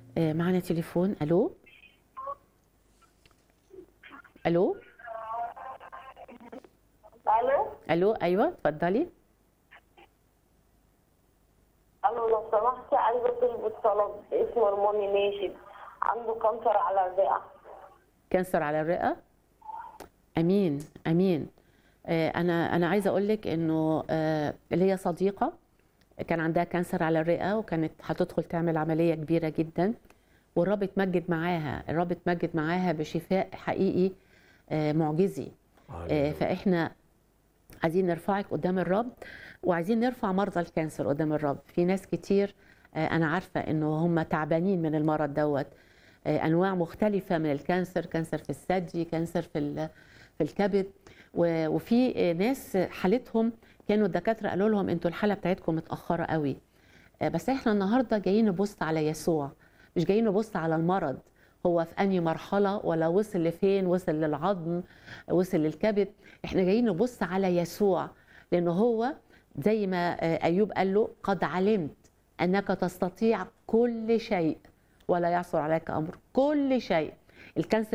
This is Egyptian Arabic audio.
آه، معنا تليفون الو الو الو الو ايوه اتفضلي الو لو سمحتي عايزه اطلب طلب اسمه رماني ناشد عنده كانسر على الرئه كانسر على الرئه امين امين آه، انا انا عايزه اقول لك انه آه، اللي هي صديقه كان عندها كانسر على الرئه وكانت هتدخل تعمل عمليه كبيره جدا والرب اتمجد معاها الرب اتمجد معاها بشفاء حقيقي آه، معجزي آه، فاحنا عايزين نرفعك قدام الرب وعايزين نرفع مرضى الكانسر قدام الرب في ناس كتير آه، انا عارفه انه هم تعبانين من المرض دوت آه، انواع مختلفه من الكانسر كانسر في الثدي كانسر في ال- في الكبد و- وفي آه، ناس حالتهم كانوا الدكاتره قالوا لهم انتوا الحاله بتاعتكم متاخره قوي آه، بس احنا النهارده جايين نبص على يسوع مش جايين نبص على المرض هو في انهي مرحله ولا وصل لفين وصل للعظم وصل للكبد احنا جايين نبص على يسوع لانه هو زي ما آه، ايوب قال له قد علمت انك تستطيع كل شيء ولا يعثر عليك امر كل شيء الكانسر